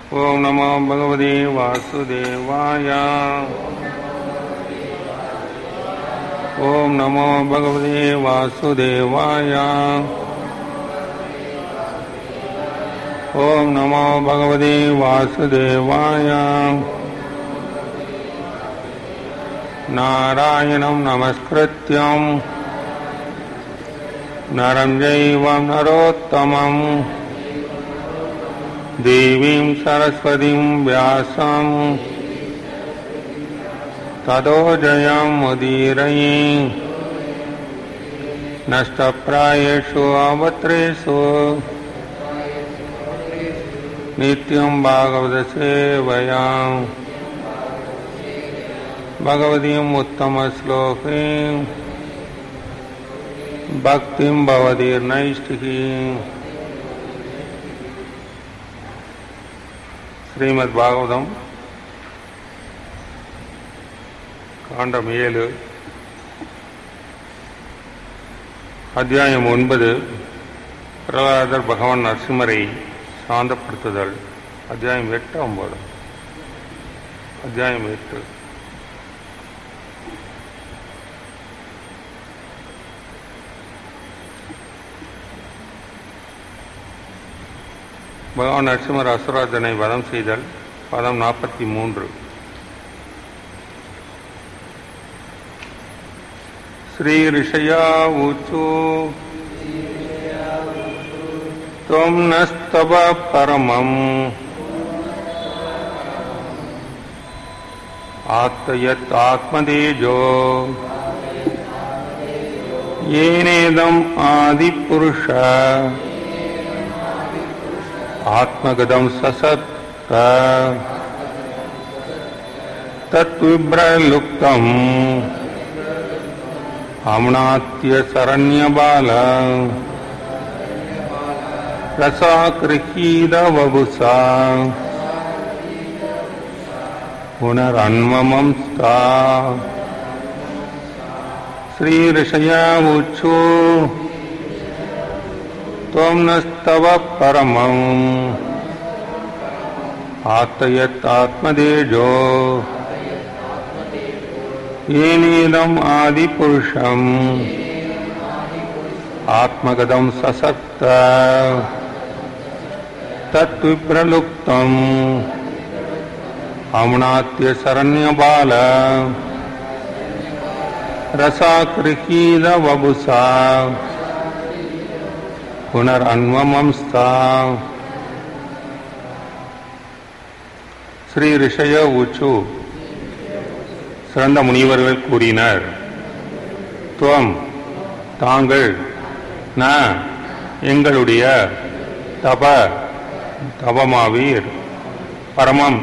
ॐ नमो भगवते वासुदेवाय ॐ नमो भगवते वासुदेवाय ॐ नमो भगवते वासुदेवाय नारायणं नमस्कृत्यं नरं चैव नरोत्तमम् देवीं सरस्वतीं व्यासम् ततो जयमुदीरये नष्टप्रायेषु अवत्रेषु नित्यं भागवतसेवया भगवतीम् उत्तमश्लोकीं भक्तिं भवतीर्नैष्टिकीम् ஸ்ரீமத் பாகவதம் காண்டம் ஏழு அத்தியாயம் ஒன்பது பிரகலாதர் பகவான் நரசிம்மரை சாந்தப்படுத்துதல் அத்தியாயம் எட்டு ஒன்பது அத்தியாயம் எட்டு பகவான் நரசிம்மர் அசுராஜனை வதம் செய்தல் பதம் நாற்பத்தி மூன்று ஸ்ரீ ரிஷயா ஊச்சு त्वं नस्तव परमम् आत्तयत्तात्मतेजो येनेदम् आदिपुरुष आत्मगदं ससत्त तत्विभ्रलुप्तम् अम्नात्य शरण्यबाल रसाकृहीदवभुसा पुनरन्ममंस्ता श्रीऋषयावुच्छो त्वं नस्तव परमम् आत्तयत्तात्मदेजो येनेदम् आदिपुरुषम् आत्मगदं ससक्त तत्विप्रलुप्तम् अम्नात्य शरण्यबाल रसाकृहीदवभुसा புனரன்வமம்ஸ்தா ஸ்ரீ ரிஷய உச்சு சிறந்த முனிவர்கள் கூறினர் துவம் தாங்கள் ந எங்களுடைய தப தபமாவீர் பரமம்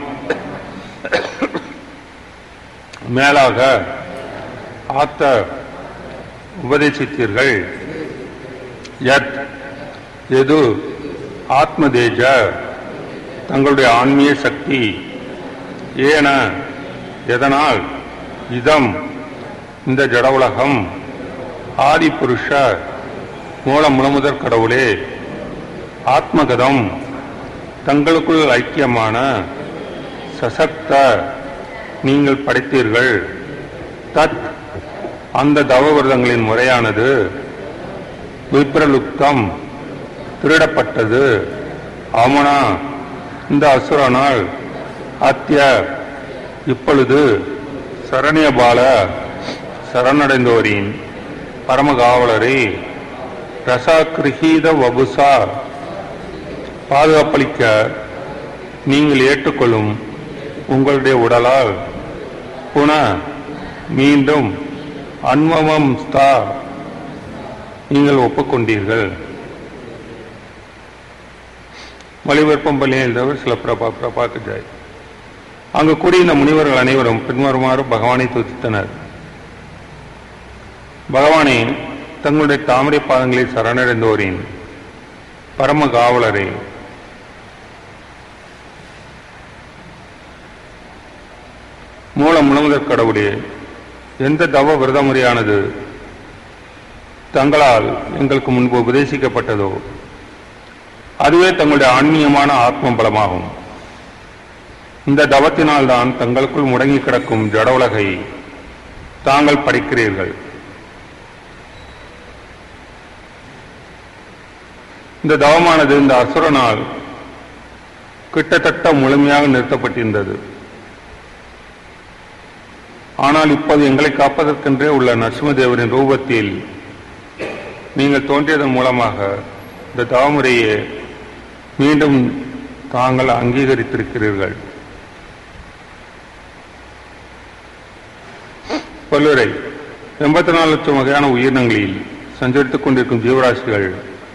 மேலாக ஆத்த உபதேசித்தீர்கள் யத் எது ஆத்மதேஜ தங்களுடைய ஆன்மீக சக்தி ஏன எதனால் இதம் இந்த ஜட உலகம் ஆதிபுருஷ மூல முழுமுதற் கடவுளே ஆத்மகதம் தங்களுக்குள் ஐக்கியமான சசக்த நீங்கள் படைத்தீர்கள் தத் அந்த தவவிரதங்களின் முறையானது விப்ரலுப்தம் திருடப்பட்டது அமனா இந்த அசுரனால் அத்திய இப்பொழுது சரண்யபால சரணடைந்தோரின் பரமகாவலரை ரசாகிருஹீத வபுசா பாதுகாப்பளிக்க நீங்கள் ஏற்றுக்கொள்ளும் உங்களுடைய உடலால் புன மீண்டும் அன்மமம் ஸ்தா நீங்கள் ஒப்புக்கொண்டீர்கள் மொழிபெயர்ப்பம் பள்ளியில் சில பிரபா பிரபாக்கு ஜாய் அங்கு கூடியிருந்த முனிவர்கள் அனைவரும் பின்வருமாறு பகவானை துதித்தனர் பகவானே தங்களுடைய தாமரை பாதங்களில் சரணடைந்தோரின் பரம காவலரே மூல முழுமுதற் கடவுளே எந்த தவ விரத முறையானது தங்களால் எங்களுக்கு முன்பு உபதேசிக்கப்பட்டதோ அதுவே தங்களுடைய ஆன்மீகமான ஆத்ம பலமாகும் இந்த தவத்தினால் தான் தங்களுக்குள் முடங்கி கிடக்கும் ஜட உலகை தாங்கள் படிக்கிறீர்கள் இந்த தவமானது இந்த அசுரனால் கிட்டத்தட்ட முழுமையாக நிறுத்தப்பட்டிருந்தது ஆனால் இப்போது எங்களை காப்பதற்கென்றே உள்ள நரசிம்மதேவரின் ரூபத்தில் நீங்கள் தோன்றியதன் மூலமாக இந்த தவமுறையை மீண்டும் தாங்கள் அங்கீகரித்திருக்கிறீர்கள் பல்லுரை எண்பத்தி நாலு லட்சம் வகையான உயிரினங்களில் சஞ்சரித்துக் கொண்டிருக்கும் ஜீவராசிகள்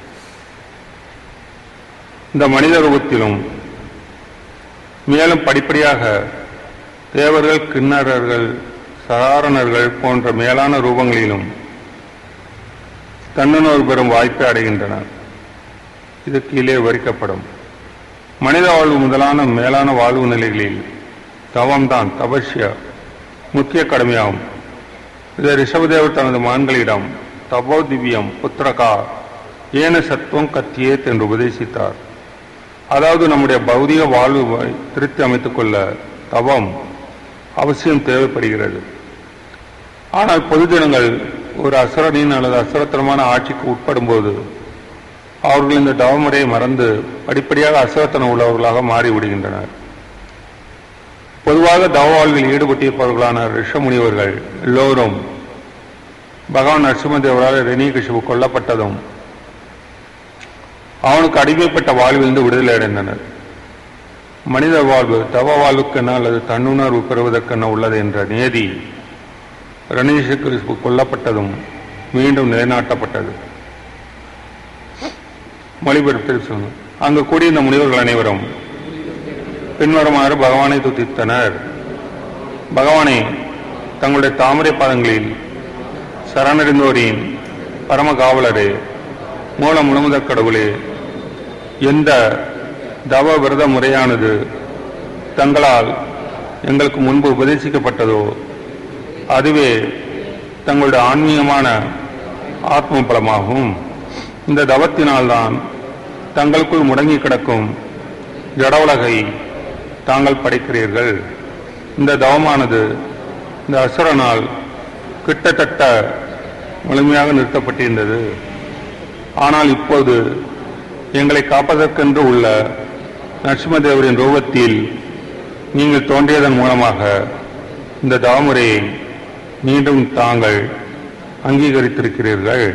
இந்த மனித ரூபத்திலும் மேலும் படிப்படியாக தேவர்கள் கிண்ணறர்கள் சாரணர்கள் போன்ற மேலான ரூபங்களிலும் தன்னுணர்வு பெறும் வாய்ப்பை அடைகின்றனர் இது கீழே விவரிக்கப்படும் மனித வாழ்வு முதலான மேலான வாழ்வு நிலைகளில் தவம்தான் தபஸ்ய முக்கிய கடமையாகும் இதை ரிஷபதேவர் தனது மகன்களிடம் தபோ திவ்யம் புத்திரகா ஏன சத்துவம் கத்தியேத் என்று உபதேசித்தார் அதாவது நம்முடைய பௌதிக வாழ்வை திருத்தி அமைத்துக் கொள்ள தவம் அவசியம் தேவைப்படுகிறது ஆனால் பொதுஜனங்கள் ஒரு அசுரனின் அல்லது அசுரத்தனமான ஆட்சிக்கு உட்படும் போது அவர்கள் இந்த தவமுறையை மறந்து படிப்படியாக அசுரத்தனம் உள்ளவர்களாக மாறிவிடுகின்றனர் பொதுவாக தவ வாழ்வில் ஈடுபட்டிருப்பவர்களான ரிஷ முனிவர்கள் எல்லோரும் பகவான் நரசிம்மதேவரால் ரெனிகசிபு கொல்லப்பட்டதும் அவனுக்கு அடிமைப்பட்ட வாழ்விலிருந்து விடுதலை அடைந்தனர் மனித வாழ்வு தவ வாழ்வுக்கென அல்லது தன்னுணர்வு பெறுவதற்கென உள்ளது என்ற நியதி ரணீஷுக்கு கொல்லப்பட்டதும் மீண்டும் நிலைநாட்டப்பட்டது மொழிபெயர்ப்பில் சொன்னார் அங்கு கூடியிருந்த முனிவர்கள் அனைவரும் பின்வருமாறு பகவானை துதித்தனர் பகவானே தங்களுடைய தாமரை பாதங்களில் சரணடைந்தோரின் பரம காவலரே மூல முழுமுதற் கடவுளே எந்த தவ விரத முறையானது தங்களால் எங்களுக்கு முன்பு உபதேசிக்கப்பட்டதோ அதுவே தங்களுடைய ஆன்மீகமான ஆத்ம பலமாகும் இந்த தவத்தினால்தான் தங்களுக்குள் முடங்கி கிடக்கும் ஜட உலகை தாங்கள் படைக்கிறீர்கள் இந்த தவமானது இந்த அசுரனால் கிட்டத்தட்ட முழுமையாக நிறுத்தப்பட்டிருந்தது ஆனால் இப்போது எங்களை காப்பதற்கென்று உள்ள நரசிம்மதேவரின் ரூபத்தில் நீங்கள் தோன்றியதன் மூலமாக இந்த தவமுறையை மீண்டும் தாங்கள் அங்கீகரித்திருக்கிறீர்கள்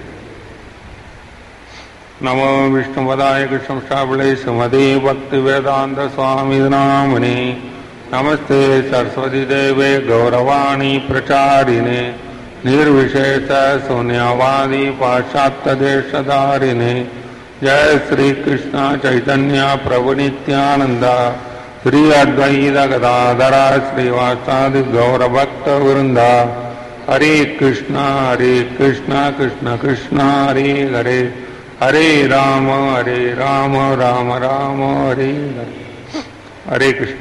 நமோ விஷ்ணுவதாய கிருஷ்ணாபிளை சுமதே பக்தி வேதாந்த சுவாமி நாமனே நமஸ்தே சரஸ்வதி தேவே கௌரவாணி பிரச்சாரிணே निर्विशेष शून्यवादी पाश्चात्य देशधारिणे जय श्री कृष्ण चैतन्य प्रभु नित्यानंद श्री अद्वैत गदाधरा श्रीवासादि गौर भक्त वृंदा हरे कृष्ण हरे कृष्ण कृष्ण कृष्ण हरे हरे हरे राम हरे राम राम राम हरे हरे हरे कृष्ण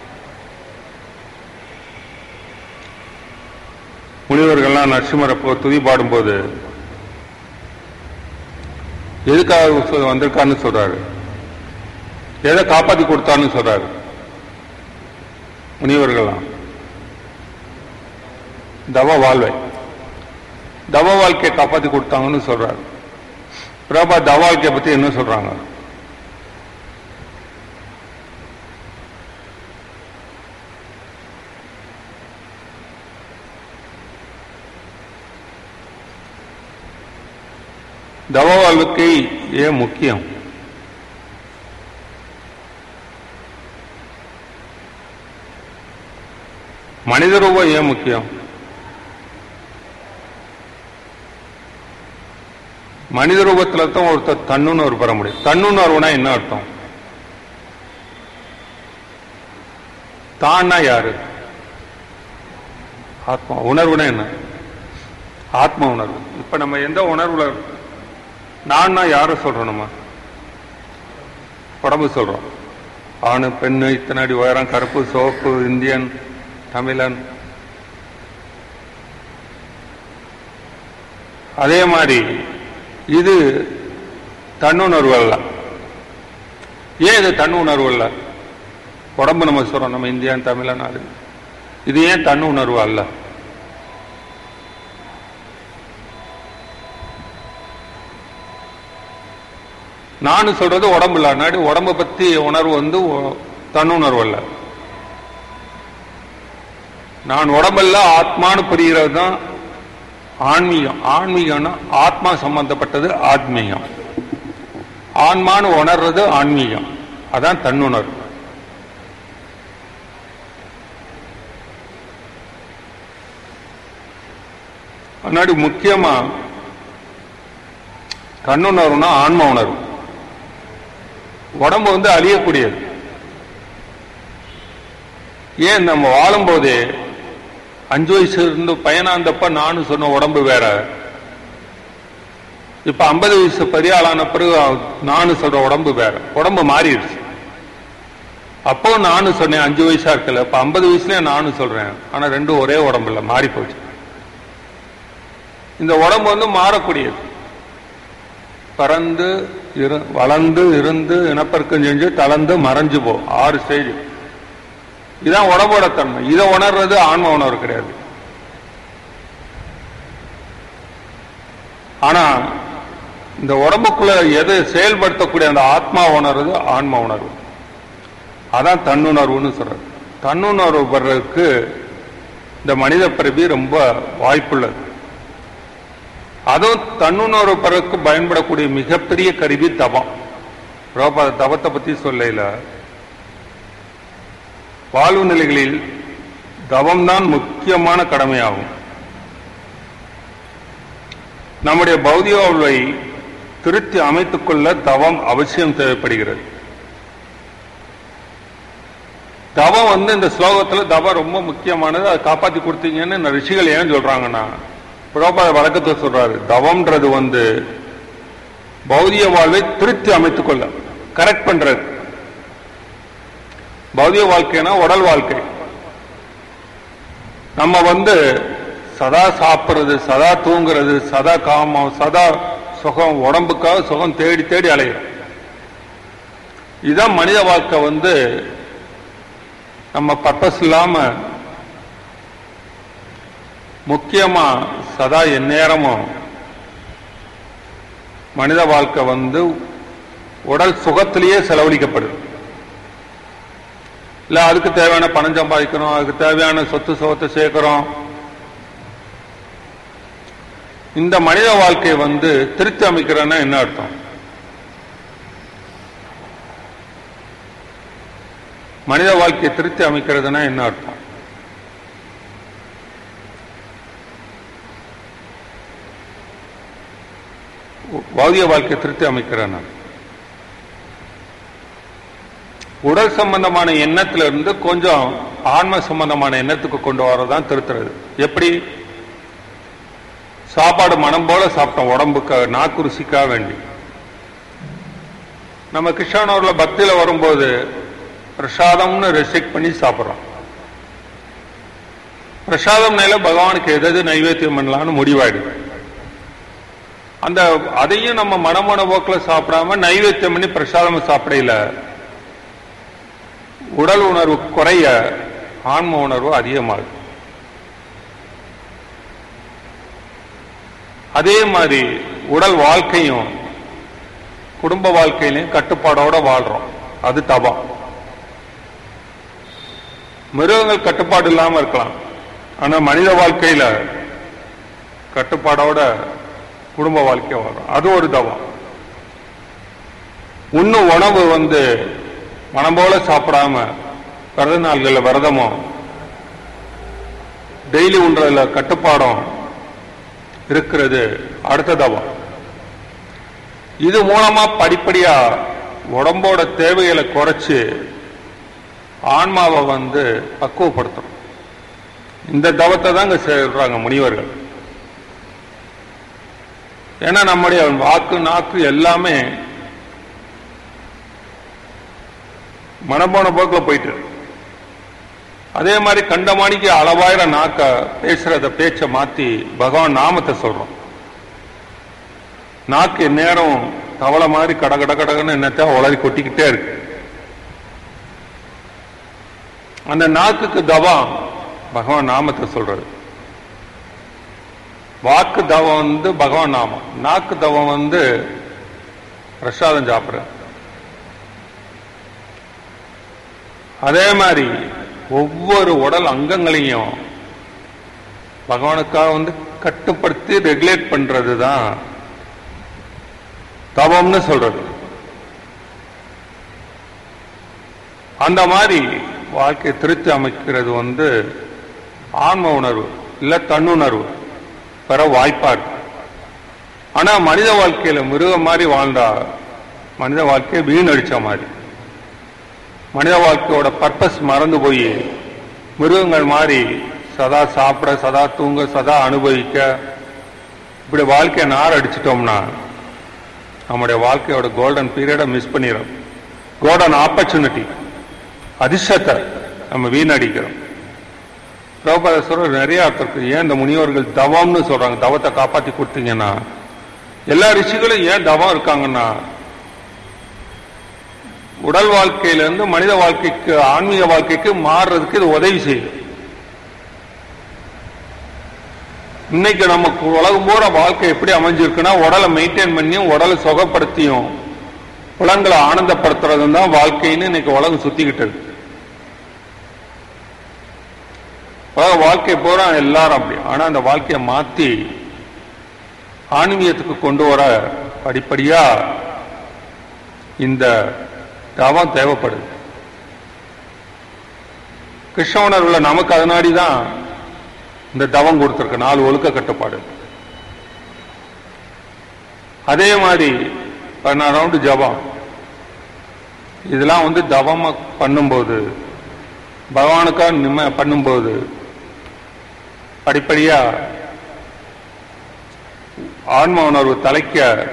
முனிவர்கள்லாம் நரசிம்மரை போ துதி பாடும்போது எதுக்காக சொ- வந்திருக்காருன்னு சொல்றாரு எதை காப்பாத்தி கொடுத்தாருன்னு சொல்றாரு முனிவர்கள்லாம் தவ வாழ்வை தவ வாழ்க்கையை காப்பாத்தி கொடுத்தாங்கன்னு சொல்றாரு பிரபா தவ வாழ்க்கையை பத்தி என்ன சொல்றாங்க தவ வாழ்க்கை ஏன் முக்கியம் மனித ரூபம் ஏன் முக்கியம் மனித ரூபத்துல தான் ஒருத்தர் தன்னுணர்வு பெற முடியும் தன்னுணர்வுனா என்ன அர்த்தம் தான்னா யாரு ஆத்மா உணர்வுனா என்ன ஆத்ம உணர்வு இப்ப நம்ம எந்த உணர்வுல இருக்கோம்? நான்னா யார சொல்றோம் நம்ம உடம்பு சொல்றோம் ஆணு பெண்ணு இத்தனை அடி உயரம் கருப்பு சோப்பு இந்தியன் தமிழன் அதே மாதிரி இது தன்னுணர்வு அல்ல ஏன் இது தன்னுணர்வு அல்ல உடம்பு நம்ம சொல்றோம் நம்ம இந்தியான் தமிழ்நாடு இது ஏன் தன் உணர்வு அல்ல நான் சொல்றது உடம்பு இல்ல நாடி உடம்ப பத்தி உணர்வு வந்து ஒ- தன்னுணர்வு அல்ல நான் உடம்பல்ல ஆத்மான்னு புரிகிறது தான் ஆன்மீகம் ஆன்மீகம்னா ஆத்மா சம்பந்தப்பட்டது ஆத்மீகம் ஆன்மான்னு உணர்றது ஆன்மீகம் அதான் தன்னுணர்வு முன்னாடி முக்கியமா தன்னுணர்வுனா ஆன்ம உணர்வு உடம்பு வந்து அழியக்கூடியது ஏன் நம்ம வாழும்போதே அஞ்சு வயசு இருந்து பையனாந்தப்ப நானும் சொன்ன உடம்பு வேற இப்ப ஐம்பது வயசு பெரிய ஆளான பிறகு நானும் சொல்ற உடம்பு வேற உடம்பு மாறிடுச்சு அப்போ நானும் சொன்னேன் அஞ்சு வயசா இருக்கல இப்ப ஐம்பது வயசுலயே நானும் சொல்றேன் ஆனா ரெண்டும் ஒரே உடம்பு இல்ல மாறி போச்சு இந்த உடம்பு வந்து மாறக்கூடியது பறந்து இரு- வளர்ந்து இருந்து இனப்பெருக்கம் செஞ்சு தளர்ந்து மறைஞ்சு போ ஆறு ஸ்டேஜ் இதான் உடம்போட தன்மை இதை உணர்றது ஆன்ம உணர்வு கிடையாது ஆனா இந்த உடம்புக்குள்ள எது செயல்படுத்தக்கூடிய அந்த ஆத்மா உணர்றது ஆன்ம உணர்வு அதான் தன்னுணர்வுன்னு சொல்றது தன்னுணர்வு பெறதுக்கு இந்த மனித பிறவி ரொம்ப வாய்ப்புள்ளது அதுவும் தன்னுணர்வு பெறக்கு பயன்படக்கூடிய மிகப்பெரிய கருவி தவம் ரோபா தவத்தை பத்தி சொல்லல வாழ்வு நிலைகளில் தவம்தான் முக்கியமான கடமையாகும் நம்முடைய பௌதிக வாழ்வை திருத்தி அமைத்துக் கொள்ள தவம் அவசியம் தேவைப்படுகிறது தவம் வந்து இந்த ஸ்லோகத்துல தவம் ரொம்ப முக்கியமானது அதை காப்பாத்தி கொடுத்தீங்கன்னு இந்த ரிஷிகள் ஏன் சொல்றாங்கன்னா புரோபாத வழக்கத்தை சொல்றாரு தவம்ன்றது வந்து பௌதிக வாழ்வை திருத்தி அமைத்துக் கொள்ள கரெக்ட் பண்றது பௌதிக வாழ்க்கைனா உடல் வாழ்க்கை நம்ம வந்து சதா சாப்பிடுறது சதா தூங்குறது சதா காமம் சதா சுகம் உடம்புக்காக சுகம் தேடி தேடி அலையிறோம் இதுதான் மனித வாழ்க்கை வந்து நம்ம பர்பஸ் இல்லாம முக்கியமா சதா எந்நேரமும் மனித வாழ்க்கை வந்து உடல் சுகத்திலேயே செலவழிக்கப்படுது இல்ல அதுக்கு தேவையான பணம் சம்பாதிக்கிறோம் அதுக்கு தேவையான சொத்து சுகத்தை சேர்க்கிறோம் இந்த மனித வாழ்க்கையை வந்து திருத்தி அமைக்கிறோன்னா என்ன அர்த்தம் மனித வாழ்க்கையை திருத்தி அமைக்கிறதுனா என்ன அர்த்தம் பௌதிக வாழ்க்கையை திருத்தி அமைக்கிறேன் உடல் சம்பந்தமான எண்ணத்துல இருந்து கொஞ்சம் ஆன்ம சம்பந்தமான எண்ணத்துக்கு கொண்டு வரதான் திருத்துறது எப்படி சாப்பாடு மனம் போல சாப்பிட்டோம் உடம்புக்கு நாக்கு ருசிக்காக வேண்டி நம்ம கிருஷ்ணனூர்ல பக்தியில வரும்போது பிரசாதம்னு ரெஸ்ட்ரிக்ட் பண்ணி சாப்பிடுறோம் பிரசாதம் நில பகவானுக்கு எது எது நைவேத்தியம் பண்ணலாம்னு முடிவாயிடுது அந்த அதையும் நம்ம மனமான போக்கில் சாப்பிடாம நைவேத்தியம் பண்ணி பிரசாதம் சாப்பிடல உடல் உணர்வு குறைய ஆன்ம உணர்வு அதிகமாகுது அதே மாதிரி உடல் வாழ்க்கையும் குடும்ப வாழ்க்கையிலையும் கட்டுப்பாடோட வாழ்றோம் அது தபம் மிருகங்கள் கட்டுப்பாடு இல்லாம இருக்கலாம் ஆனா மனித வாழ்க்கையில கட்டுப்பாடோட குடும்ப வாழ்க்கை வாழ்றோம் அது ஒரு தவம் உண்ணும் உணவு வந்து மனம் போல சாப்பிடாம விரத நாள்களில் விரதமும் டெய்லி உண்றதுல கட்டுப்பாடும் இருக்கிறது அடுத்த தவம் இது மூலமா படிப்படியா உடம்போட தேவைகளை குறைச்சு ஆன்மாவை வந்து பக்குவப்படுத்தணும் இந்த தவத்தை தாங்க சொல்றாங்க முனிவர்கள் ஏன்னா நம்முடைய வாக்கு நாக்கு எல்லாமே மனப்போன போக்கில் போயிட்டு இருக்கு. அதே மாதிரி கண்டமானிக்கு அளவாயிரம் நாக்க பேசுறத பேச்ச மாத்தி பகவான் நாமத்தை சொல்றோம் நாக்கு நேரம் தவளை மாதிரி கட கட கடகன்னு என்னத்த உளறி கொட்டிக்கிட்டே இருக்கு அந்த நாக்குக்கு தவம் பகவான் நாமத்தை சொல்றது வாக்கு தவம் வந்து பகவான் நாமம் நாக்கு தவம் வந்து பிரசாதம் சாப்பிடுற அதே மாதிரி ஒவ்வொரு உடல் அங்கங்களையும் பகவானுக்காக வந்து கட்டுப்படுத்தி ரெகுலேட் பண்றது தான் தவம்னு சொல்றது அந்த மாதிரி வாழ்க்கையை திருத்தி அமைக்கிறது வந்து ஆன்ம உணர்வு இல்ல தன்னுணர்வு பெற வாய்ப்பா இருக்கு ஆனா மனித வாழ்க்கையில மிருகம் மாதிரி வாழ்ந்தா மனித வாழ்க்கையை வீணடிச்ச மாதிரி மனித வாழ்க்கையோட பர்பஸ் மறந்து போய் மிருகங்கள் மாதிரி சதா சாப்பிட சதா தூங்க சதா அனுபவிக்க இப்படி வாழ்க்கையை நார் அடிச்சிட்டோம்னா நம்முடைய வாழ்க்கையோட கோல்டன் பீரியடை மிஸ் பண்ணிடும் கோல்டன் ஆப்பர்ச்சுனிட்டி அதிர்ஷ்டத்தை நம்ம வீணடிக்கிறோம் பிரபுபாதேஸ்வரர் நிறைய அர்த்தம் இருக்கு ஏன் இந்த முனிவர்கள் தவம்னு சொல்றாங்க தவத்தை காப்பாத்தி கொடுத்தீங்கன்னா எல்லா ரிஷிகளும் ஏன் தவம் இருக்காங்கன்னா உடல் வாழ்க்கையில இருந்து மனித வாழ்க்கைக்கு ஆன்மீக வாழ்க்கைக்கு மாறுறதுக்கு இது உதவி செய்யுது இன்னைக்கு நமக்கு உலகம் பூரா வாழ்க்கை எப்படி அமைஞ்சிருக்குன்னா உடலை மெயின்டைன் பண்ணியும் உடலை சுகப்படுத்தியும் புலங்களை ஆனந்தப்படுத்துறதும் தான் வாழ்க்கைன்னு இன்னைக்கு உலகம் சுத்திக்கிட்டு இருக்கு உலக வாழ்க்கை பூரா எல்லாரும் அப்படி ஆனா அந்த வாழ்க்கையை மாத்தி ஆன்மீகத்துக்கு கொண்டு வர படிப்படியா இந்த தவம் தேவைப்படுது கிருஷ்ண உணர்வுல நமக்கு அதனாடி தான் இந்த தவம் கொடுத்திருக்கு நாலு ஒழுக்க கட்டுப்பாடு அதே மாதிரி பதினாறு ரவுண்டு ஜபம் இதெல்லாம் வந்து தவமா பண்ணும்போது பகவானுக்காக நிம்ம பண்ணும்போது படிப்படியா ஆன்ம உணர்வு தலைக்க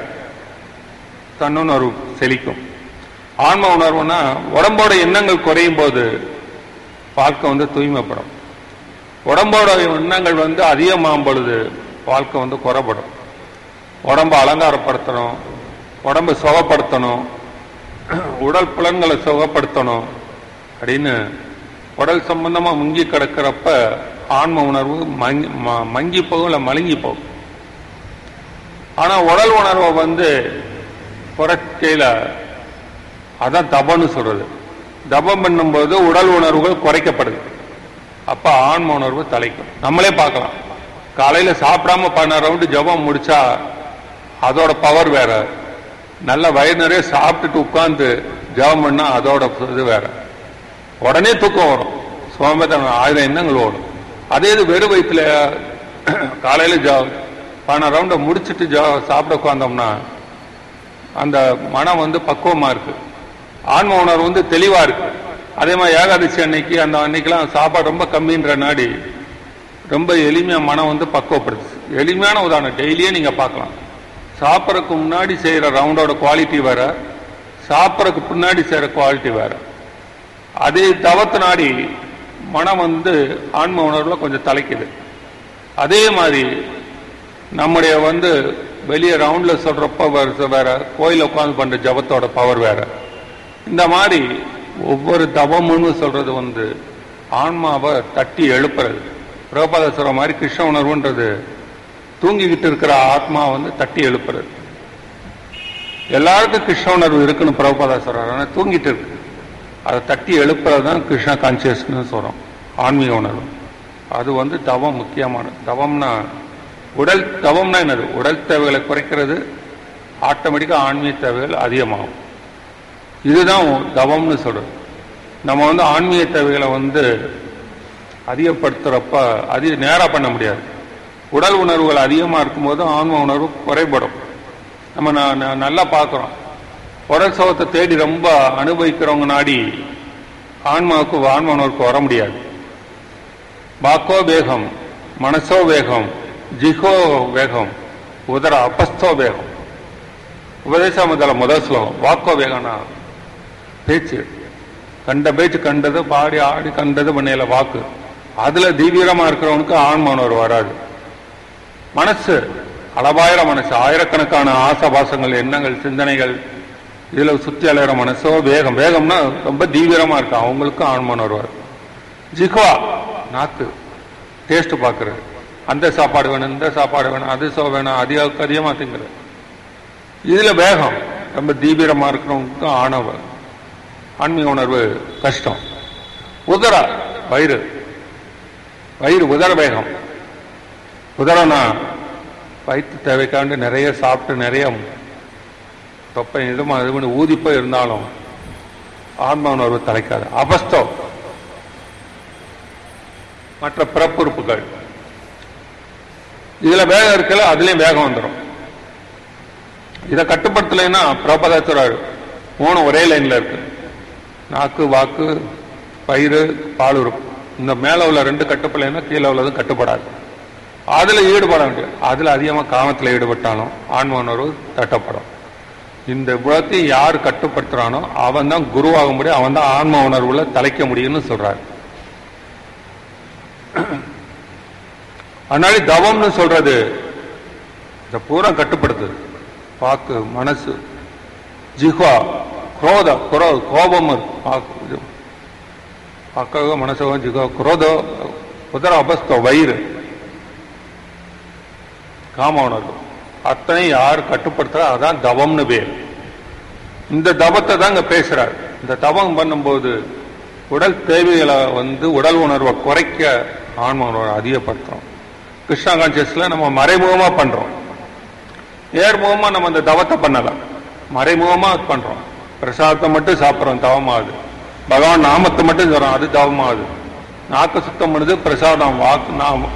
தன்னுணர்வு செழிக்கும் ஆன்ம உணர்வுனா உடம்போட எண்ணங்கள் குறையும் போது வாழ்க்கை வந்து தூய்மைப்படும் உடம்போட எண்ணங்கள் வந்து அதிகமாகும் பொழுது வாழ்க்கை வந்து குறைபடும் உடம்பை அலங்காரப்படுத்தணும் உடம்பை சுகப்படுத்தணும் உடல் புலன்களை சுகப்படுத்தணும் அப்படின்னு உடல் சம்பந்தமா முங்கி கிடக்கிறப்ப ஆன்ம உணர்வு மங்கி ம- மங்கி போகும் இல்லை மழுங்கி போகும் ஆனா உடல் உணர்வை வந்து குறைக்கையில அதான் தபம்னு சொல்றது தபம் பண்ணும்போது உடல் உணர்வுகள் குறைக்கப்படுது அப்ப ஆன்ம உணர்வு தலைக்கும் நம்மளே பார்க்கலாம் காலையில சாப்பிடாம பண்ண ரவுண்டு ஜபம் முடிச்சா அதோட பவர் வேற நல்ல வயிறு நிறைய சாப்பிட்டுட்டு உட்கார்ந்து ஜபம் பண்ணா அதோட இது வேற உடனே தூக்கம் வரும் சோம்பேத்தனம் ஆயிரம் எண்ணங்கள் ஓடும் அதே இது வெறும் வயிற்றுல காலையில ஜா பன்னெண்டு ரவுண்டை முடிச்சிட்டு ஜா சாப்பிட உட்காந்தோம்னா அந்த மனம் வந்து பக்குவமா இருக்கு ஆன்ம உணர்வு வந்து தெளிவா இருக்கு அதே மாதிரி ஏகாதசி அன்னைக்கு அந்த அன்னைக்கெல்லாம் சாப்பாடு ரொம்ப கம்மின்ற நாடி ரொம்ப எளிமையா மனம் வந்து பக்குவப்படுது எளிமையான உதாரணம் டெய்லியே நீங்க பார்க்கலாம் சாப்பிட்றதுக்கு முன்னாடி செய்யற ரவுண்டோட குவாலிட்டி வேற சாப்பிட்றதுக்கு பின்னாடி செய்யற குவாலிட்டி வேற அதே தவத்து நாடி மனம் வந்து ஆன்ம உணர்வுல கொஞ்சம் தலைக்குது அதே மாதிரி நம்முடைய வந்து வெளியே ரவுண்ட்ல சொல்றப்ப வேற- வேற கோயில உட்கார்ந்து பண்ற ஜபத்தோட பவர் வேற இந்த மாதிரி ஒவ்வொரு தவமுன்னு சொல்றது வந்து ஆன்மாவை தட்டி எழுப்புறது பிரபாத சொல்ற மாதிரி கிருஷ்ண உணர்வுன்றது தூங்கிக்கிட்டு இருக்கிற ஆத்மா வந்து தட்டி எழுப்புறது எல்லாருக்கும் கிருஷ்ண உணர்வு இருக்குன்னு பிரபுபாதா சொல்றாரு ஆனா தூங்கிட்டு இருக்கு அதை தட்டி எழுப்புறது தான் கிருஷ்ண கான்சியஸ்னு சொல்றோம் ஆன்மீக உணர்வு அது வந்து தவம் முக்கியமானது தவம்னா உடல் தவம்னா என்னது உடல் தேவைகளை குறைக்கிறது ஆட்டோமேட்டிக்கா ஆன்மீக தேவைகள் அதிகமாகும் இதுதான் தவம்னு சொல்றது நம்ம வந்து ஆன்மீக தேவைகளை வந்து அதிகப்படுத்துறப்ப அதிக நேரா பண்ண முடியாது உடல் உணர்வுகள் அதிகமா இருக்கும்போது ஆன்ம உணர்வு குறைபடும் நம்ம ந- ந- நல்லா பார்க்கிறோம் உடல் சுகத்தை தேடி ரொம்ப அனுபவிக்கிறவங்க நாடி ஆன்மாவுக்கு ஆன்ம உணர்வுக்கு வர முடியாது வாக்கோ வேகம் மனசோ வேகம் ஜிகோ வேகம் உதர அபஸ்தோ வேகம் உபதேச முதல முதல் ஸ்லோகம் வாக்கோ வேகம்னா பேச்சு கண்ட பேச்சு கண்டது பாடி ஆடி கண்டது பண்ணையில வாக்கு அதுல தீவிரமா இருக்கிறவனுக்கு ஆன்ம உணர்வு வராது மனசு அளவாயிர மனசு ஆயிரக்கணக்கான ஆசபாசங்கள் எண்ணங்கள் சிந்தனைகள் இதுல சுத்தி அலையிற மனசோ வேகம் வேகம்னா ரொம்ப தீவிரமா இருக்கு அவங்களுக்கும் ஆன்ம உணர்வு வரும். ஜிஹ்வா நாக்கு டேஸ்ட் பார்க்கறது அந்த சாப்பாடு வேணும் இந்த சாப்பாடு வேணும் அது சோ வேணும் அதிக அதிகமாக திங்குறது இதுல வேகம் ரொம்ப தீவிரமா இருக்கிறவங்களுக்கு ஆணவ ஆன்மீக உணர்வு கஷ்டம் உதரா வயிறு வயிறு உதர வேகம் உதரனா வயிற்று தேவைக்காண்டு நிறைய சாப்பிட்டு நிறைய தொப்பை இதுமா இது பண்ணி ஊதிப்போ இருந்தாலும் ஆன்ம உணர்வு தலைக்காது அபஸ்தம் மற்ற பிறப்புறுப்புகள் இதுல வேகம் இருக்கல அதுலயும் வேகம் வந்துடும் இதை கட்டுப்படுத்தலைன்னா பிரபதாச்சுராரு மூணு ஒரே லைன்ல இருக்கு நாக்கு வாக்கு பயிறு பால் உறுப்பு இந்த மேல உள்ள ரெண்டு கட்டுப்படலைன்னா கீழே உள்ளதும் கட்டுப்படாது அதுல ஈடுபட வேண்டியது அதுல அதிகமா காமத்துல ஈடுபட்டாலும் ஆன்ம உணர்வு தட்டப்படும் இந்த குணத்தையும் யார் கட்டுப்படுத்துறானோ அவன் தான் குருவாக முடியும் அவன் தான் ஆன்ம உணர்வுல தலைக்க முடியும்னு சொல்றாரு அதனால தவம்னு சொல்றது இந்த பூரா கட்டுப்படுத்துது வாக்கு மனசு ஜிஹ்வா குரோத குரோ கோபம் வாக்கு இது. வாக்காக மனசகம் ஜிஹ்வா குரோதோ உதர அபஸ்தோ வயிறு காம உணர்வு அத்தனை யார் கட்டுப்படுத்துறா அதான் தவம்னு பேர் இந்த தவத்தை தான் இங்க பேசுறார் இந்த தவம் பண்ணும்போது உடல் தேவைகளை வந்து உடல் உணர்வை குறைக்க ஆன்ம உணர்வை அதிகப்படுத்துறோம் கிருஷ்ணா கான்சியஸ்ல நம்ம மறைமுகமா பண்றோம் நேர்முகமா நம்ம இந்த தவத்தை பண்ணலாம் மறைமுகமா அது பண்றோம் பிரசாதத்தை மட்டும் சாப்பிடுறோம் தவமாகுது பகவான் நாமத்தை மட்டும் சொல்றோம் அது தவமாகுது நாக்கு சுத்தம் பண்ணுது பிரசாதம் வாக்கு நாம்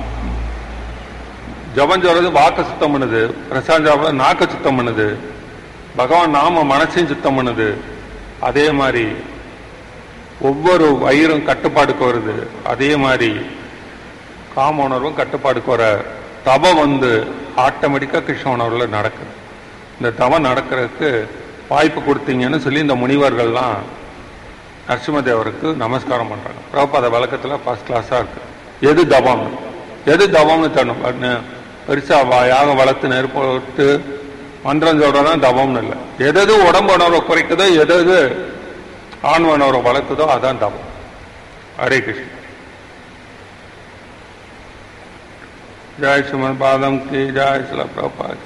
ஜபம் சொல்றது வாக்க சுத்தம் பண்ணுது பிரசாதம் சாப்பிடுறது நாக்க சுத்தம் பண்ணுது பகவான் நாம மனசையும் சுத்தம் பண்ணுது அதே மாதிரி ஒவ்வொரு வயிறும் கட்டுப்பாடுக்கு வருது அதே மாதிரி காம உணர்வும் கட்டுப்பாடுக்கு வர தபம் வந்து ஆட்டோமேட்டிக்கா கிருஷ்ண உணர்வுல நடக்குது இந்த தவம் நடக்கிறதுக்கு வாய்ப்பு கொடுத்தீங்கன்னு சொல்லி இந்த முனிவர்கள்லாம் நரசிம்மதேவருக்கு நமஸ்காரம் பண்றாங்க பிரபுபாத வழக்கத்துல ஃபர்ஸ்ட் கிளாஸா இருக்கு எது தவம் எது தவம்னு தரணும் அஹ் பெருசா வா- யாகம் வளர்த்து நெருப்பு விட்டு மந்திரம் சொல்றதான் தவம்னு இல்லை எது எது உடம்பு உணர்வை குறைக்குதோ எது எது ஆன்ம உணர்வை வளர்த்துதோ அதான் தவம் ஹரே கிருஷ்ணன் जय सुमन पादम की जय शिला प्रभुपाद